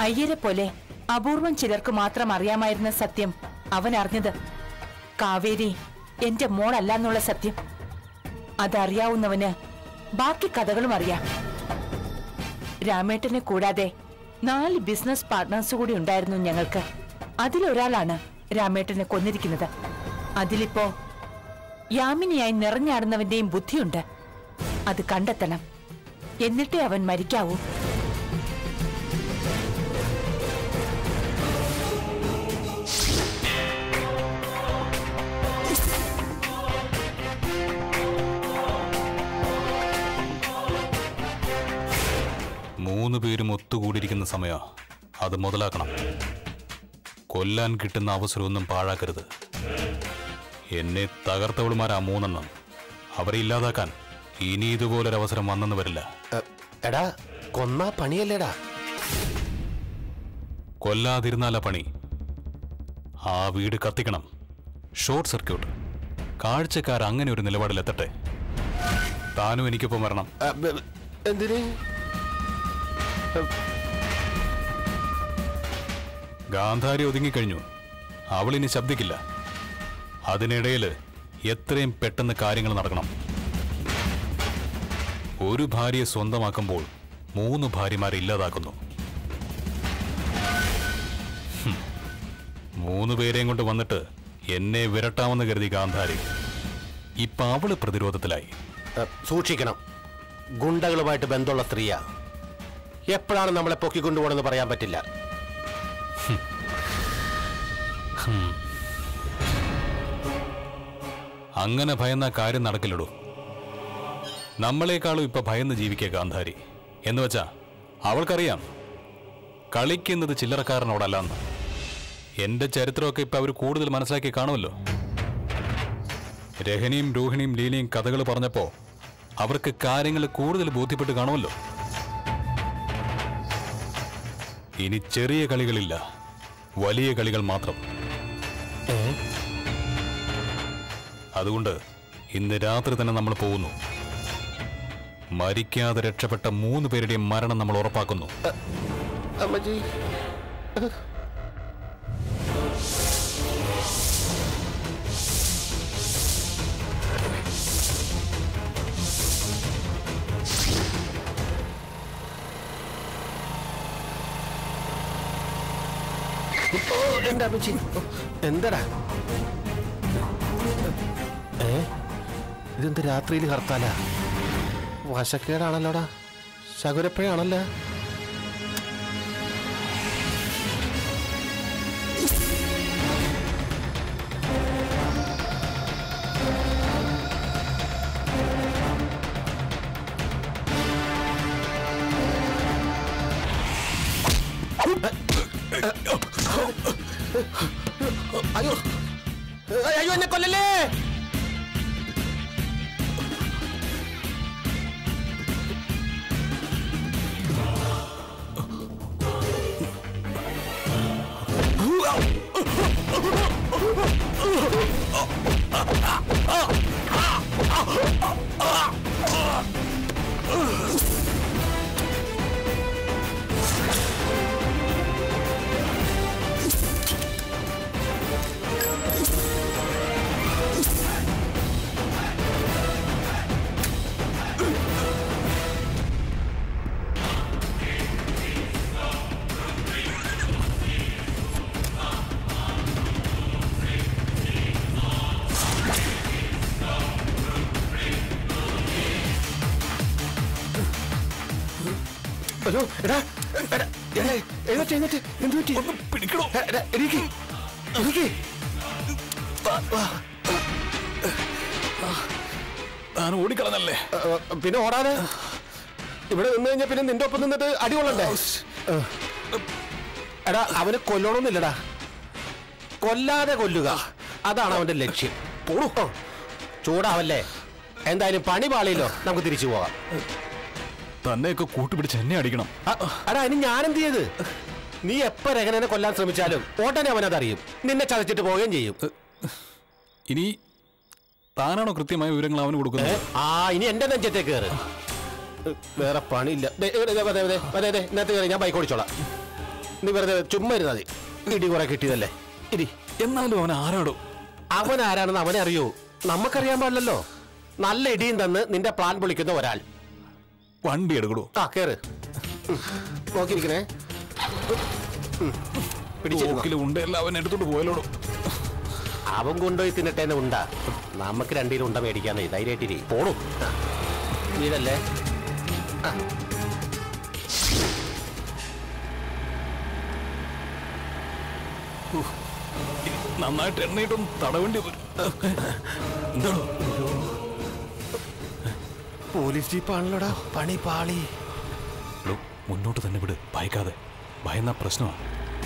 അയ്യരെ പോലെ അപൂർവം ചിലർക്ക് മാത്രം അറിയാമായിരുന്ന സത്യം അവൻ അറിഞ്ഞത് കാവേരി എന്റെ മോളല്ലെന്നുള്ള സത്യം അതറിയാവുന്നവന് ബാക്കി കഥകളും അറിയാം രാമേട്ടനെ കൂടാതെ നാല് ബിസിനസ് പാർട്ട്നേഴ്സ് കൂടി ഉണ്ടായിരുന്നു ഞങ്ങൾക്ക് അതിലൊരാളാണ് രാമേട്ടനെ കൊന്നിരിക്കുന്നത് അതിലിപ്പോ യാമിനിയായി നിറഞ്ഞാടുന്നവന്റെയും ബുദ്ധിയുണ്ട് അത് കണ്ടെത്തണം എന്നിട്ടേ അവൻ മരിക്കാവൂ മൂന്ന് പേരും ഒത്തുകൂടിയിരിക്കുന്ന സമയ അത് മുതലാക്കണം കൊല്ലാൻ കിട്ടുന്ന അവസരമൊന്നും പാഴാക്കരുത് എന്നെ തകർത്തവളുമാരാ മൂന്നെണ്ണം അവരെ ഇല്ലാതാക്കാൻ ഇനി ഇതുപോലൊരവസരം വന്നെന്ന് വരില്ല എ, എടാ കൊന്നാ പണിയല്ലേടാ കൊല്ലാതിരുന്നാല പണി ആ വീട് കത്തിക്കണം ഷോർട്ട് സർക്യൂട്ട് കാഴ്ചക്കാർ അങ്ങനെ ഒരു നിലപാടിലെത്തട്ടെ താനും എനിക്കൊപ്പം വരണം എ, ബ- ബ- എന്തിന് ഗാന്ധാരി ഒതുങ്ങിക്കഴിഞ്ഞു അവളിനി ശബ്ദിക്കില്ല അതിനിടയിൽ എത്രയും പെട്ടെന്ന് കാര്യങ്ങൾ നടക്കണം ഒരു ഭാര്യയെ സ്വന്തമാക്കുമ്പോൾ മൂന്ന് ഭാര്യമാരെ ഇല്ലാതാക്കുന്നു ഹും. മൂന്ന് പേരെയും കൊണ്ട് വന്നിട്ട് എന്നെ വിരട്ടാമെന്ന് കരുതി ഗാന്ധാരി ഇപ്പൊ അവള് പ്രതിരോധത്തിലായി എ, സൂക്ഷിക്കണം ഗുണ്ടകളുമായിട്ട് ബന്ധമുള്ള സ്ത്രീയാ എപ്പോഴാണ് നമ്മളെ പൊക്കിക്കൊണ്ടുപോകണമെന്ന് പറയാൻ പറ്റില്ല അങ്ങനെ ഭയന്ന കാര്യം നടക്കില്ലടൂ നമ്മളെക്കാളും ഇപ്പൊ ഭയന്ന് ജീവിക്കുക ഗാന്ധാരി എന്ന് വെച്ചാ അവൾക്കറിയാം കളിക്കുന്നത് ചില്ലറക്കാരനോടല്ലെന്ന് എന്റെ ചരിത്രമൊക്കെ ഇപ്പൊ അവർ കൂടുതൽ മനസ്സിലാക്കി കാണുമല്ലോ രഹനിയും രോഹിണിയും ലീലയും കഥകൾ പറഞ്ഞപ്പോ അവർക്ക് കാര്യങ്ങൾ കൂടുതൽ ബോധ്യപ്പെട്ട് കാണുമല്ലോ ഇനി ചെറിയ കളികളില്ല വലിയ കളികൾ മാത്രം അതുകൊണ്ട് ഇന്ന് രാത്രി തന്നെ നമ്മൾ പോകുന്നു മരിക്കാതെ രക്ഷപ്പെട്ട മൂന്ന് പേരുടെയും മരണം നമ്മൾ ഉറപ്പാക്കുന്നു അമ്മജി ഓ, എന്റെ അമ്മച്ചി ഓ, എന്താടാ ഏ ഇതെന്ത് രാത്രിയിൽ ഹർത്താലാ വശക്കേടാണല്ലോടാ ശകുരപ്പഴയാണല്ലോ അയ്യോ അയ്യോ എന്നെ കൊല്ലല്ലേ അയ്യോ എടാ എടാ എടാ എഴുന്നേറ്റ് എഴുന്നേറ്റ് എന്ത് പറ്റി പിടിക്കണോ എടാ, എണീക്ക് എണീക്ക് താൻ ഓടിക്കളഞ്ഞല്ലേ ആ, ആ, പിന്നെ ഓടാതെ ഇവിടെ നിന്ന് കഴിഞ്ഞാൽ പിന്നെ നിന്റെ ഒപ്പം നിന്നിട്ട് അടി കൊള്ളണ്ടേ ആ. എടാ അവനെ കൊല്ലണമെന്നില്ലടാ കൊല്ലാതെ കൊല്ലുക അതാണ് അവന്റെ ലക്ഷ്യം പോടൂ ആ. ചൂടാവല്ലേ എന്തായാലും പണി പാളിയല്ലോ നമുക്ക് തിരിച്ചു പോകാം തന്നെയൊക്കെ കൂട്ടുപിടിച്ച് എന്നെ അടിക്കണം ആ, എടാ ഇനി ഞാനെന്ത് ചെയ്ത് നീ എപ്പോ രഹനനെ കൊല്ലാൻ ശ്രമിച്ചാലും ഉടനെ അവനതറിയും നിന്നെ ചതച്ചിട്ട് പോവുകയും ചെയ്യും ഇനി താനാണോ കൃത്യമായ വിവരങ്ങൾ അവന് ഏ? കൊടുക്കുന്നത് ആ ഇനി എന്റെ നെഞ്ചത്തേക്ക് കയറ് വേറെ പണിയില്ല ദേ, ദേ, ദേ, ദേ, ദേ, ദേ, ദേ, ദേ, ഇതിനകത്ത് കയറി ഞാൻ ബൈക്ക് ഓടിച്ചോളാം നീ വെറുതെ ചുമ്മാ ഇരുന്നാ മതി ഇടി കുറെ കിട്ടിയതല്ലേ ഇരി എന്നാലും അവൻ ആരാടോ അവൻ ആരാണെന്ന് അവനെ അറിയൂ നമുക്കറിയാൻ പാടില്ലല്ലോ നല്ല ഇടിയും തന്ന് നിന്റെ പ്ലാൻ പൊളിക്കുന്ന ഒരാൾ വണ്ടി എടുക്കടോ ആ കേറ് ഉം. നോക്കിയിരിക്കണേ ഉം. പിടിച്ചിരുന്നോ. തോക്കിൽ ഉണ്ടെല്ലാം അവൻ എടുത്തോണ്ട് പോയല്ലോടോ അവൻ കൊണ്ടുപോയി തിന്നിട്ടേന്നെ ഉണ്ടാ നമുക്ക് രണ്ടിലും ഉണ്ട മേടിക്കാന്നേ ധൈര്യമായിട്ടിരി പോണു ആ. വീടല്ലേ ആ. നന്നായിട്ട് എണ്ണയിട്ടൊന്ന് തടവേണ്ടി വരും എന്താണോ പോലീസ് ജീപ്പാണല്ലോടാ പണി പാളി എടോ, മുന്നോട്ട് തന്നെ വിട് ഭയക്കാതെ ഭയന്ന പ്രശ്നമാണ്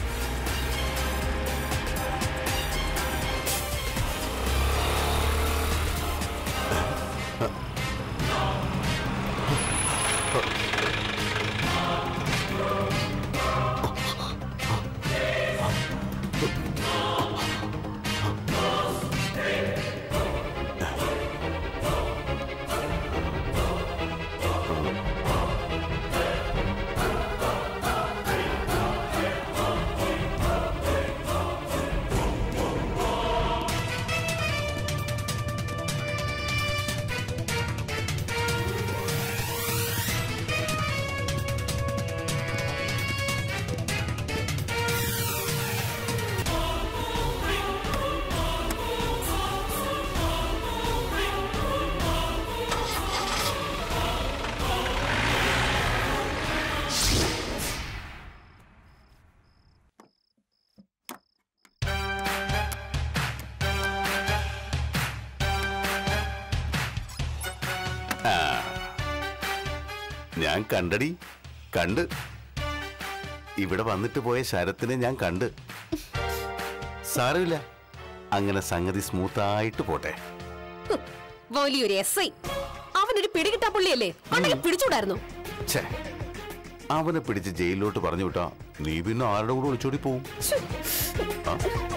ഞാൻ കണ്ടടി കണ്ട് ഇവിടെ വന്നിട്ട് പോയ ശരത്തിനെ ഞാൻ കണ്ട് സാരമില്ല അങ്ങനെ സംഗതി സ്മൂത്തായിട്ട് പോട്ടെ വലിയൊരു എസ് ഐ അവനൊരു പിടികിട്ടാ പുള്ളിയല്ലേ അണ്ണനെ പിടിച്ചൂടായിരുന്നു ഛേ അവനെ പിടിച്ച് ജയിലിലോട്ട് പറഞ്ഞു വിട്ടാ നീ പിന്നെ ആരുടെ കൂടെ ഒളിച്ചോടി പോവും ആ?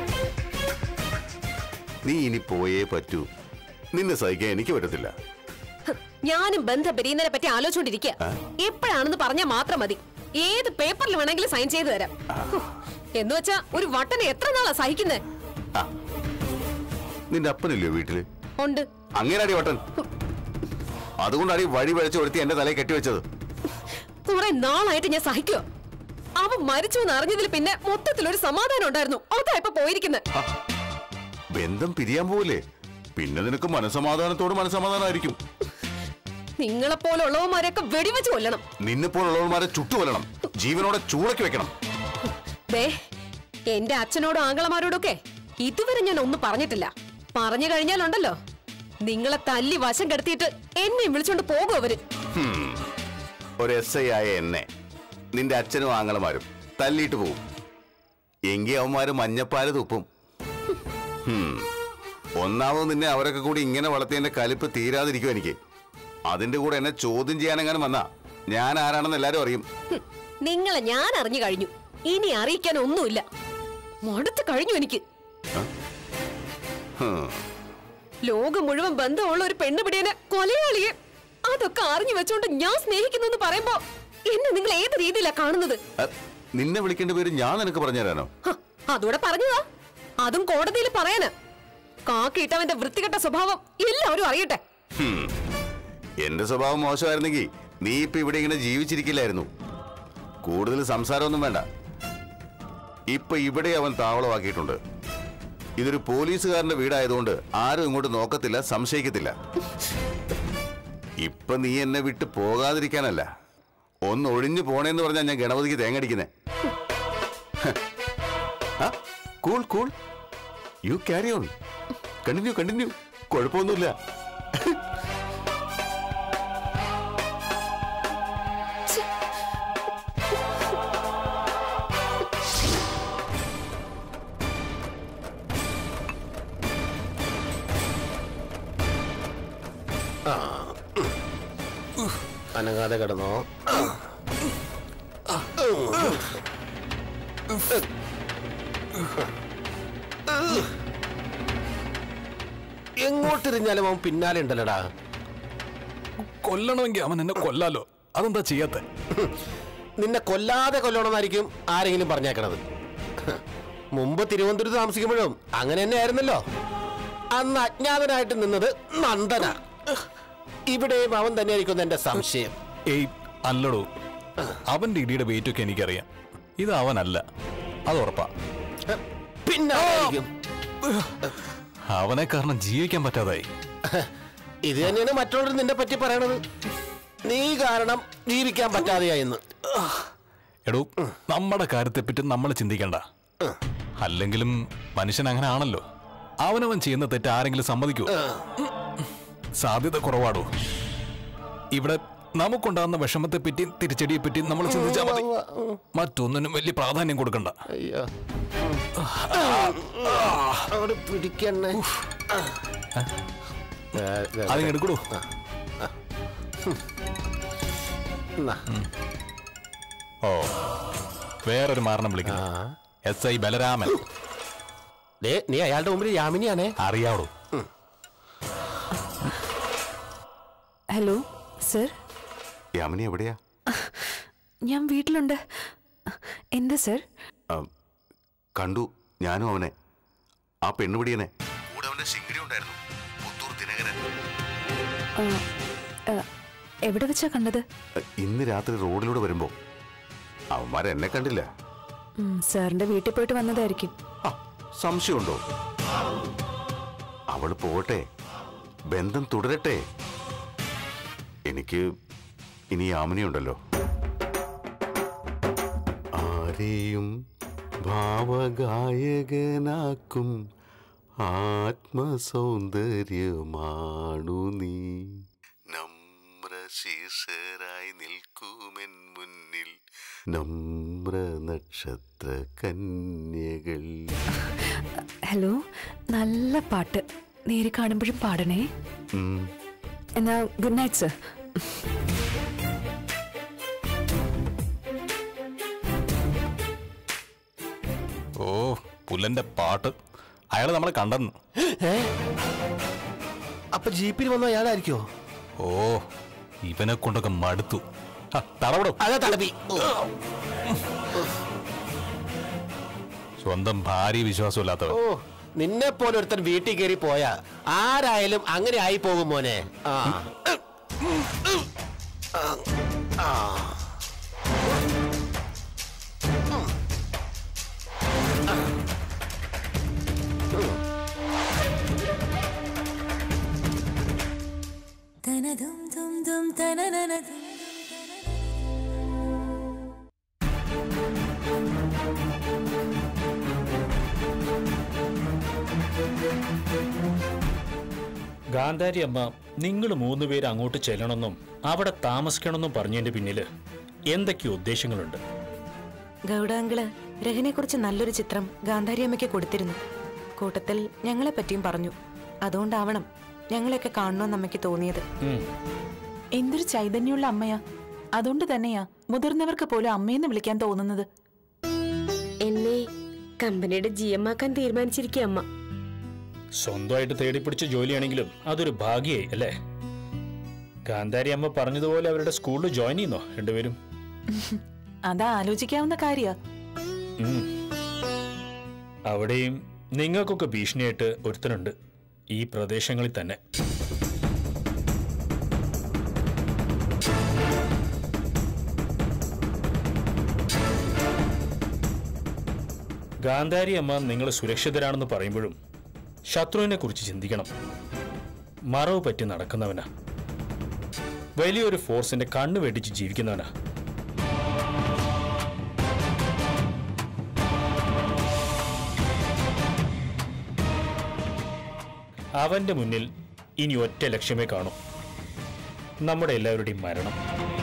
നീ ഇനി പോയേ പറ്റൂ നിന്നെ സഹിക്കാൻ എനിക്ക് പറ്റത്തില്ല ഹ്, ഞാനും ബന്ധം പിരിയുന്നതിനെ പറ്റി ആലോചിച്ചോണ്ടിരിക്കുക എപ്പോഴാണെന്ന് പറഞ്ഞാൽ മാത്രം മതി ഏത് പേപ്പറിൽ വേണമെങ്കിലും സൈൻ ചെയ്തു തരാം ഹ്, എന്ന് വെച്ചാ ഒരു വട്ടനെ എത്ര നാളാ സഹിക്കുന്നത് ആ നിന്റെ അപ്പനില്ലയോ വീട്ടില് ഉണ്ട് അങ്ങേരാടി വട്ടൻ അതുകൊണ്ടാണ് ഈ വഴി വഴച്ച് ഒരുത്തി എന്റെ തലയിൽ കെട്ടിവെച്ചത് കുറെ നാളായിട്ട് ഞാൻ സഹിക്കുക അവൻ മരിച്ചു എന്ന് അറിഞ്ഞതിൽ പിന്നെ മൊത്തത്തിൽ ഒരു സമാധാനം ഉണ്ടായിരുന്നു അതാ ഇപ്പൊ പോയിരിക്കുന്നത് ആ, ബന്ധം പിരിയാൻ പോവില്ലേ പിന്നെ നിനക്ക് മനസമാധാനത്തോട് മനസമാധാനമായിരിക്കും നിങ്ങളെപ്പോലെ ഉള്ളവന്മാരെയൊക്കെ വെടിവെച്ച് കൊല്ലണം നിന്നെ പോലുള്ളവന്മാരെ ചുട്ടുകൊല്ലണം ജീവനോടെ ചൂളക്കി വെക്കണം ദേ എന്റെ അച്ഛനോടും ആങ്ങളമാരോടും ഒക്കെ ഇതുവരെ ഞാൻ ഒന്നും പറഞ്ഞിട്ടില്ല പറഞ്ഞു കഴിഞ്ഞാലുണ്ടല്ലോ നിങ്ങളെ തല്ലി വശം കെടുത്തിയിട്ട് എന്നെ വിളിച്ചോണ്ട് പോകും അവര് ഒരു എസ് ഐ ആയ എന്നെ നിന്റെ അച്ഛനും ആങ്ങളമാരും തല്ലിയിട്ട് പോവും എങ്കി അവന്മാര് മഞ്ഞപ്പാല് തുപ്പും ഹും. ഒന്നാമത് നിന്നെ അവരൊക്കെ കൂടി ഇങ്ങനെ വളർത്തിയതിന്റെ കലിപ്പ് തീരാതിരിക്കും എനിക്ക് അതിന്റെ കൂടെ എന്നെ ചോദ്യം ചെയ്യാനെങ്ങാനും വന്നാ ഞാൻ ആരാണെന്ന് എല്ലാരും അറിയും ഹും, നിങ്ങളെ ഞാൻ അറിഞ്ഞു കഴിഞ്ഞു ഇനി അറിയിക്കാൻ ഒന്നുമില്ല മടുത്ത് കഴിഞ്ഞു എനിക്ക് ഹും. ലോകം മുഴുവൻ ബന്ധമുള്ള ഒരു പെണ്ണുപിടിയനെ കൊലയാളിയെ അതൊക്കെ അറിഞ്ഞു വെച്ചോണ്ട് ഞാൻ സ്നേഹിക്കുന്നു എന്ന് പറയുമ്പോ എന്നെ നിങ്ങൾ ഏത് രീതിയിലാ കാണുന്നത് അ, നിന്നെ വിളിക്കേണ്ട പേര് ഞാൻ നിനക്ക് പറഞ്ഞുതരാനോ ഹ, അതൂടെ പറഞ്ഞതാ അതും കോടതിയിൽ പറയാന് കാക്കിയിട്ടവന്റെ വൃത്തികെട്ട സ്വഭാവം എല്ലാവരും അറിയട്ടെ ഹും. എന്റെ സ്വഭാവം മോശമായിരുന്നെങ്കിൽ നീ ഇപ്പൊ ഇവിടെ ഇങ്ങനെ ജീവിച്ചിരിക്കില്ലായിരുന്നു കൂടുതൽ സംസാരമൊന്നും വേണ്ട ഇപ്പൊ ഇവിടെ അവൻ താവളമാക്കിയിട്ടുണ്ട് ഇതൊരു പോലീസുകാരന്റെ വീടായതുകൊണ്ട് ആരും ഇങ്ങോട്ട് നോക്കത്തില്ല സംശയിക്കത്തില്ല ഇപ്പൊ നീ എന്നെ വിട്ട് പോകാതിരിക്കാനല്ല ഒന്ന് ഒഴിഞ്ഞു പോണേന്ന് പറഞ്ഞാൽ ഞാൻ ഗണപതിക്ക് തേങ്ങടിക്കുന്നേ cool cool you carry on continue continue കുഴപ്പമൊന്നുമില്ല അനങ്ങാതെ കിടന്നോ എങ്ങോട്ടിരിഞ്ഞാലും അവൻ പിന്നാലെ ഉണ്ടല്ലടാ കൊല്ലണമെങ്കിൽ അവൻ എന്നെ കൊല്ലാലോ അതെന്താ ചെയ്യാത്ത നിന്നെ കൊല്ലാതെ കൊല്ലണമെന്നായിരിക്കും ആരെങ്കിലും പറഞ്ഞേക്കണത് മുമ്പ് തിരുവനന്തപുരത്ത് താമസിക്കുമ്പോഴും അങ്ങനെ തന്നെ ആയിരുന്നല്ലോ അന്ന് അജ്ഞാതനായിട്ട് നിന്നത് നന്ദന ഇവിടെയും അവൻ തന്നെയായിരിക്കും എന്റെ സംശയം ഏയ് അല്ലടോ അവന്റെ ഇടിയുടെ വെയിറ്റ് ഒക്കെ എനിക്കറിയാം ഇത് അവനല്ല അത് ഉറപ്പാ പിന്നെ ആരായിരിക്കും? അവനെ കാരണം ജീവിക്കാൻ പറ്റാതായി ഇത് തന്നെയാണ് മറ്റുള്ളവർ നിന്നെ പറ്റി പറയണത് നീ കാരണം ജീവിക്കാൻ പറ്റാതെയായെന്ന് എടോ നമ്മുടെ കാര്യത്തെപ്പറ്റി നമ്മൾ ചിന്തിക്കണ്ട അല്ലെങ്കിലും മനുഷ്യൻ അങ്ങനെ ആണല്ലോ അവനവൻ ചെയ്യുന്ന തെറ്റ് ആരെങ്കിലും സമ്മതിക്കൂ സാധ്യത കുറവാടോ ഇവിടെ നമുക്കുണ്ടാകുന്ന വിഷമത്തെ പറ്റി തിരിച്ചടിയെ പറ്റി നമ്മൾ ചിന്തിച്ചാൽ മതി മറ്റൊന്നിനും വലിയ പ്രാധാന്യം കൊടുക്കണ്ട അയ്യോ അവിടെ പിടിക്കണേ അതിങ്ങ് എടുക്കടോ എന്നാ. ഓ വേറൊരു മാരണം വിളിക്കുന്നു എസ് ഐ ബലരാമൻ ദേ, നീ അയാളുടെ മുമ്പിൽ യാമിനിയാണേ അറിയാവടോ ഹലോ സർ യാമിനി എവിടെയാ ഞാൻ വീട്ടിലുണ്ട് എന്താ സർ ആ, കണ്ടു ഞാനും അവനെ ആ പെണ്ണുപിടിയനെ കൂടെ അവന്റെ ശിങ്കിടി ഉണ്ടായിരുന്നു പുത്തൂർ ദിനകരൻ എവിടെ വെച്ചാ കണ്ടത് ഇന്ന് രാത്രി റോഡിലൂടെ വരുമ്പോ അവന്മാർ എന്നെ കണ്ടില്ല ഉം, സാറിന്റെ വീട്ടിൽ പോയിട്ട് വന്നതായിരിക്കും ആ, സംശയമുണ്ടോ അവൾ പോട്ടെ ബന്ധം തുടരട്ടെ എനിക്ക് ഇനി യാമിനിയുണ്ടല്ലോ ആരെയും ഭാവഗായകനാക്കും ആത്മസൗന്ദര്യമാണു നീ നമ്രശീർഷരായി നിൽക്കുമെൻ മുന്നിൽ നമ്ര നക്ഷത്ര കന്യകൾ ഹലോ നല്ല പാട്ട് നേരെ കാണുമ്പോഴും പാടണേ ഉം. എന്നാ ഗുഡ് നൈറ്റ് സർ ഓ പുല്ലന്റെ പാട്ട് അയാൾ നമ്മളെ കണ്ടെന്ന് അപ്പൊ ജീപ്പിൽ വന്ന അയാളായിരിക്കോ ഓ ഇവനെ കൊണ്ടൊക്കെ മടുത്തു ആ, തടവിടും അതാ തലപ്പി സ്വന്തം ഭാര്യ വിശ്വാസമില്ലാത്തവൻ ഓ നിന്നെ പോലെ ഒരുത്തൻ വീട്ടിൽ കയറി പോയാ ആരായാലും അങ്ങനെ ആയി പോകും മോനെ ആ ഗാന്ധാരി അമ്മ നിങ്ങൾ മൂന്നുപേര് അങ്ങോട്ട് ചെല്ലണമെന്നും അവിടെ താമസിക്കണമെന്നും പറഞ്ഞതിന്റെ പിന്നില് എന്തൊക്കെയോ ഉദ്ദേശങ്ങളുണ്ട് ഗൗഡാങ്കിള് രഹനെക്കുറിച്ച് നല്ലൊരു ചിത്രം ഗാന്ധാരിയമ്മയ്ക്ക് കൊടുത്തിരുന്നു കൂട്ടത്തിൽ ഞങ്ങളെ പറ്റിയും പറഞ്ഞു അതുകൊണ്ടാവണം ഞങ്ങളെയൊക്കെ കാണണമെന്ന് അമ്മയ്ക്ക് തോന്നിയത് ഉം. എന്തൊരു ചൈതന്യമുള്ള അമ്മയാ അതുകൊണ്ട് തന്നെയാ മുതിർന്നവർക്ക് പോലും അമ്മയെന്ന് വിളിക്കാൻ തോന്നുന്നത് എന്നെ കമ്പനിയുടെ ജി എം ആക്കാൻ തീരുമാനിച്ചിരിക്കുക അമ്മ സ്വന്തമായിട്ട് തേടിപ്പിടിച്ച ജോലിയാണെങ്കിലും അതൊരു ഭാഗ്യമായി അല്ലേ ഗാന്ധാരി അമ്മ പറഞ്ഞതുപോലെ അവരുടെ സ്കൂളിൽ ജോയിൻ ചെയ്യുന്നോ രണ്ടുപേരും അതാ ആലോചിക്കാവുന്ന കാര്യാ ഉം. അവിടെയും നിങ്ങൾക്കൊക്കെ ഭീഷണിയായിട്ട് ഒരുത്തനുണ്ട് ഈ പ്രദേശങ്ങളിൽ തന്നെ ഗാന്ധാരി അമ്മ നിങ്ങൾ സുരക്ഷിതരാണെന്ന് പറയുമ്പോഴും ശത്രുവിനെ കുറിച്ച് ചിന്തിക്കണം മറവ് പറ്റി നടക്കുന്നവനാ വലിയൊരു ഫോഴ്സിന്റെ കണ്ണു വെട്ടിച്ച് ജീവിക്കുന്നവനാ അവന്റെ മുന്നിൽ ഇനി ഒറ്റ ലക്ഷ്യമേ കാണൂ നമ്മുടെ എല്ലാവരുടെയും മരണം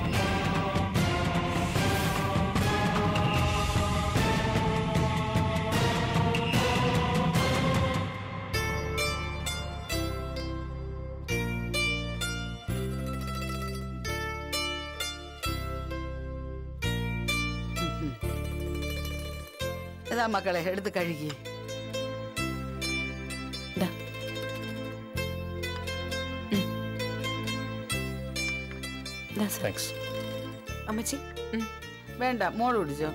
ഇതാ മക്കളെ എടുത്ത് കഴുകി ദാ. ഉം. ദാ സർ. താങ്ക്സ് അമ്മച്ചി ഉം. വേണ്ട മോള് കുടിച്ചോ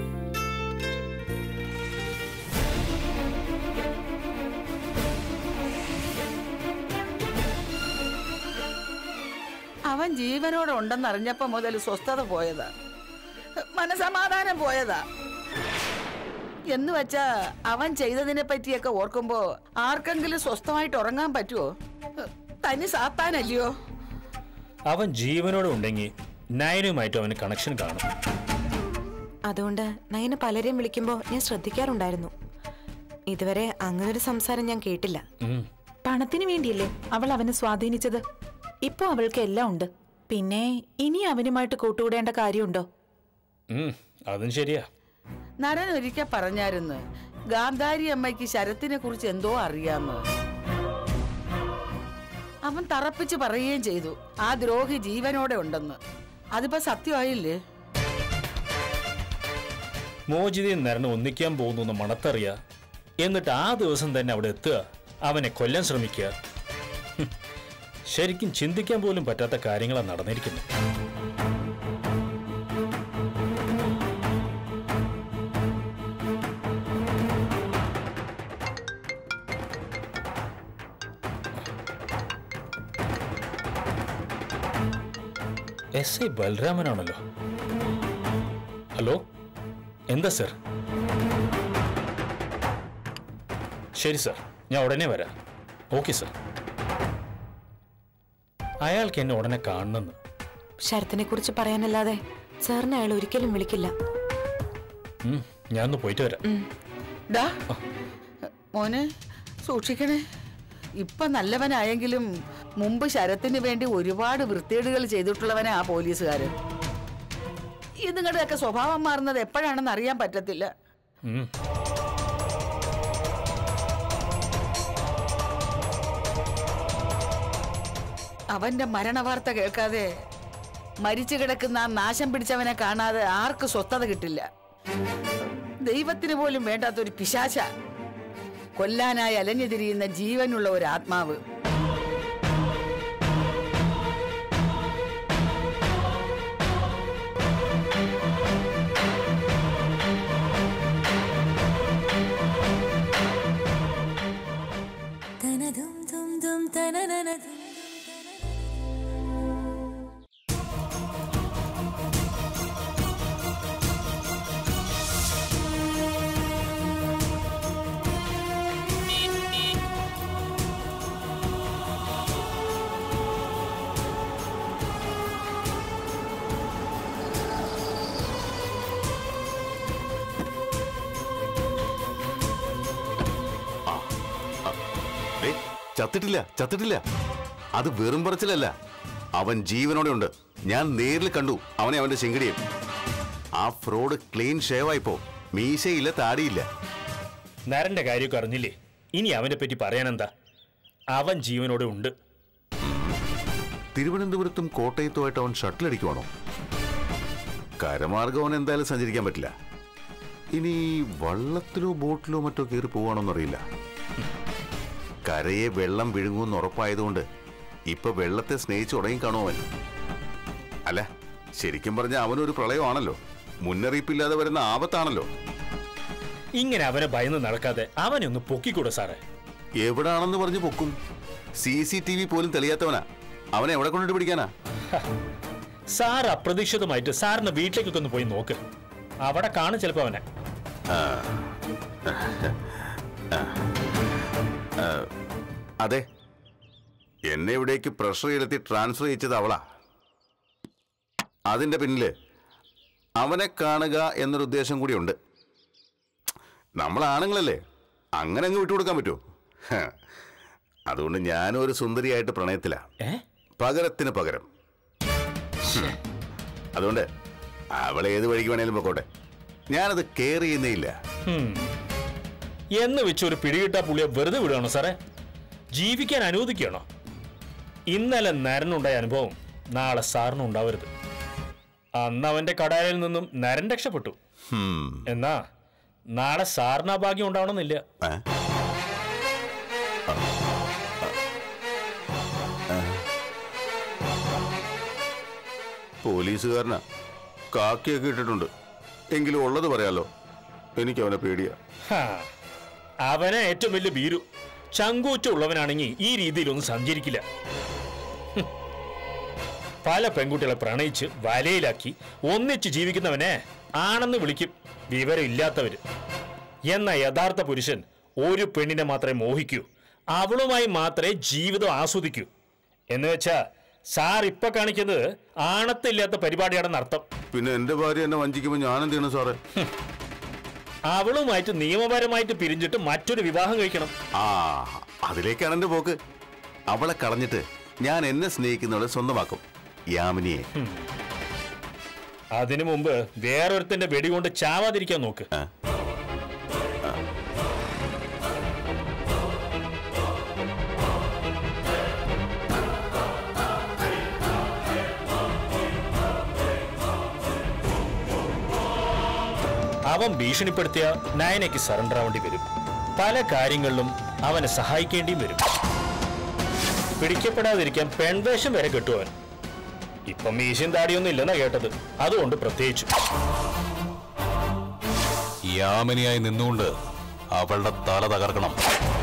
അവൻ ജീവനോടെ ഉണ്ടെന്നറിഞ്ഞപ്പോ മുതൽ സ്വസ്ഥത പോയതാ മനസമാധാനം പോയതാ എന്ന് വെച്ചാ അവൻ ചെയ്തതിനെ പറ്റിയൊക്കെ ഓർക്കുമ്പോ ആർക്കെങ്കിലും സ്വസ്ഥമായിട്ട് ഉറങ്ങാൻ പറ്റുമോ തനി സാത്താനല്ലയോ അവൻ ജീവനോടെ ഉണ്ടെങ്കിൽ നയനുമായിട്ടും അവന് കണക്ഷൻ കാണും അതുകൊണ്ട് നയന് പലരെയും വിളിക്കുമ്പോൾ ഞാൻ ശ്രദ്ധിക്കാറുണ്ടായിരുന്നു ഇതുവരെ അങ്ങനൊരു സംസാരം ഞാൻ കേട്ടില്ല ഉം. പണത്തിന് വേണ്ടിയല്ലേ അവൾ അവനെ സ്വാധീനിച്ചത് ഇപ്പൊ അവൾക്ക് എല്ലാം ഉണ്ട് പിന്നെ ഇനി അവനുമായിട്ട് കൂട്ടുകൂടേണ്ട കാര്യമുണ്ടോ ഉം, അതും ശരിയാ നരൻ ഒരിക്കൽ പറഞ്ഞായിരുന്നു ഗാന്ധാരി അമ്മയ്ക്ക് ശരത്തിനെ കുറിച്ച് എന്തോ അറിയാന്ന് അവൻ തറപ്പിച്ച് പറയുകയും ചെയ്തു ആ ദ്രോഹി ജീവനോടെ ഉണ്ടെന്ന് അതിപ്പോ സത്യമായില്ലേ മോചിതയും നരനും ഒന്നിക്കാൻ പോകുന്നു എന്ന് മണത്തറിയ എന്നിട്ട് ആ ദിവസം തന്നെ അവിടെ എത്തുക അവനെ കൊല്ലാൻ ശ്രമിക്കുക ഹും, ശരിക്കും ചിന്തിക്കാൻ പോലും പറ്റാത്ത കാര്യങ്ങളാണ് നടന്നിരിക്കുന്നത് എസ് ഐ ബലരാമനാണല്ലോ ഹലോ എന്താ സർ ശരി സർ ഞാൻ ഉടനെ വരാം ഓക്കെ സർ അയാൾക്ക് എന്നെ ഉടനെ കാണണമെന്ന് ശരത്തിനെ കുറിച്ച് പറയാനല്ലാതെ സാറിനെ അയാൾ ഒരിക്കലും വിളിക്കില്ല ഉം, ഞാൻ ഒന്ന് പോയിട്ട് വരാം ഡാ മോനെ സൂക്ഷിക്കണേ ഇപ്പൊ നല്ലവനായെങ്കിലും മുമ്പ് ശരത്തിന് വേണ്ടി ഒരുപാട് വൃത്തികേടുകൾ ചെയ്തിട്ടുള്ളവനാ ആ പോലീസുകാരൻ ഇതുങ്ങളുടെയൊക്കെ സ്വഭാവം മാറുന്നത് എപ്പോഴാണെന്ന് അറിയാൻ പറ്റത്തില്ല ഉം. അവന്റെ മരണവാർത്ത കേൾക്കാതെ മരിച്ചു കിടക്കുന്ന ആ നാശം പിടിച്ചവനെ കാണാതെ ആർക്ക് സ്വസ്ഥത കിട്ടില്ല ദൈവത്തിന് പോലും വേണ്ടാത്ത ഒരു പിശാച കൊല്ലാനായി അലഞ്ഞു തിരിയുന്ന ജീവനുള്ള ഒരു ആത്മാവ് ഏയ്, ചത്തിട്ടില്ല ചത്തിട്ടില്ല അത് വെറും പറച്ചിലല്ല അവൻ ജീവനോടെ ഉണ്ട് ഞാൻ നേരിൽ കണ്ടു അവനെ അവന്റെ ശിങ്കടിയും ആ ഫ്രോഡ് ക്ലീൻ ഷേവായിപ്പോ മീശയില്ല താടിയില്ല നരന്റെ കാര്യമൊക്കെ അറിഞ്ഞില്ലേ ഇനി അവനെ പറ്റി പറയാനെന്താ അവൻ ജീവനോടെ ഉണ്ട് തിരുവനന്തപുരത്തും കോട്ടയത്തുമായിട്ട് അവൻ ഷട്ടിൽ അടിക്കുവാണോ കരമാർഗം അവൻ എന്തായാലും സഞ്ചരിക്കാൻ പറ്റില്ല ഇനി വള്ളത്തിലോ ബോട്ടിലോ മറ്റോ കയറി പോവാണോന്നറിയില്ല കരയെ വെള്ളം വിഴുങ്ങുമെന്ന് ഉറപ്പായതുകൊണ്ട് ഇപ്പൊ വെള്ളത്തെ സ്നേഹിച്ചു തുടങ്ങി കാണും അവൻ അല്ല ശരിക്കും പറഞ്ഞ അവനൊരു പ്രളയമാണല്ലോ മുന്നറിയിപ്പില്ലാതെ വരുന്ന ആപത്താണല്ലോ ഇങ്ങനെ അവനെ ഭയന്ന് നടക്കാതെ അവനെ ഒന്ന് പൊക്കിക്കൂടെ സാറേ എവിടാണെന്ന് പറഞ്ഞ് പൊക്കും സി സി ടി വി പോലും തെളിയാത്തവനാ അവനെ എവിടെ കൊണ്ടിട്ട് പിടിക്കാനാ സാർ അപ്രതീക്ഷിതമായിട്ട് സാറിന്റെ വീട്ടിലേക്കൊക്കെ ഒന്ന് പോയി നോക്ക് അവിടെ കാണും ചിലപ്പോ അവനെ അതെ എന്നെ ഇവിടേക്ക് പ്രഷർ ചെലുത്തി ട്രാൻസ്ഫർ ചെയ്യിച്ചത് അവളാ അതിന്റെ പിന്നില് അവനെ കാണുക എന്നൊരു ഉദ്ദേശം കൂടിയുണ്ട് നമ്മൾ ആണുങ്ങളല്ലേ അങ്ങനെ അങ്ങ് വിട്ടുകൊടുക്കാൻ പറ്റുമോ ഹ. അതുകൊണ്ട് ഞാനും ഒരു സുന്ദരിയായിട്ട് പ്രണയത്തില ഏ പകരത്തിന് പകരം ഹും. അതുകൊണ്ട് അവളെ ഏത് വഴിക്ക് വേണേലും പൊക്കോട്ടെ ഞാനത് കെയർ ചെയ്യുന്നേ ഇല്ല ഹും. എന്ന് വെച്ച് ഒരു പിടികിട്ടാ പുള്ളിയെ വെറുതെ വിടുകയാണോ സാറേ ജീവിക്കാൻ അനുവദിക്കുകയാണോ ഇന്നലെ നരനുണ്ടായ അനുഭവം നാളെ സാറിനും ഉണ്ടാവരുത് അന്ന് അവന്റെ കടാലിൽ നിന്നും നരൻ രക്ഷപ്പെട്ടു ഹും. എന്നാ നാളെ സാറിന് ആ ഭാഗ്യം ഉണ്ടാവണമെന്നില്ല ഏ? പോലീസുകാരനാ കാക്കിയൊക്കെ ഇട്ടിട്ടുണ്ട് എങ്കിലും ഉള്ളത് പറയാലോ എനിക്ക് അവനെ പേടിയാ ഹാ, അവനെ ഏറ്റവും വലിയ ബീരു ചങ്കൂറ്റുള്ളവനാണെങ്കിൽ ഈ രീതിയിലൊന്നും സഞ്ചരിക്കില്ല ഹും. പല പെൺകുട്ടികളെ പ്രണയിച്ച് വലയിലാക്കി ഒന്നിച്ച് ജീവിക്കുന്നവനെ ആണെന്ന് വിളിക്കും വിവരമില്ലാത്തവര് എന്ന യഥാർത്ഥ പുരുഷൻ ഒരു പെണ്ണിനെ മാത്രമേ മോഹിക്കൂ അവളുമായി മാത്രമേ ജീവിതം ആസ്വദിക്കൂ എന്ന് വെച്ചാ സാർ ഇപ്പൊ കാണിക്കുന്നത് ആണത്തില്ലാത്ത പരിപാടിയാണെന്ന് അർത്ഥം പിന്നെ എന്റെ ഭാര്യ എന്നെ വഞ്ചിക്കുമ്പോൾ ഞാൻ എന്ത് ചെയ്യണം സാറേ അവളുമായിട്ട് നിയമപരമായിട്ട് പിരിഞ്ഞിട്ട് മറ്റൊരു വിവാഹം കഴിക്കണം ആ അതിലേക്കാണ് എന്റെ പോക്ക് അവളെ കളഞ്ഞിട്ട് ഞാൻ എന്നെ സ്നേഹിക്കുന്നവളെ സ്വന്തമാക്കും യാമിനിയെ അതിനു മുമ്പ് വേറൊരുത്തന്റെ വെടികൊണ്ട് ചാവാതിരിക്കാൻ നോക്ക് ആ. അവൻ ഭീഷണിപ്പെടുത്തിയ നയനയ്ക്ക് സറണ്ടർ ആവേണ്ടി വരും പല കാര്യങ്ങളിലും അവനെ സഹായിക്കേണ്ടിയും വരും പിടിക്കപ്പെടാതിരിക്കാൻ പെൺവേഷം വരെ കെട്ടുവൻ ഇപ്പം മീശയും താടിയൊന്നും ഇല്ലെന്നാ കേട്ടത് അതുകൊണ്ട് പ്രത്യേകിച്ചു യാമിനിയായി നിന്നുകൊണ്ട് അവളുടെ തല തകർക്കണം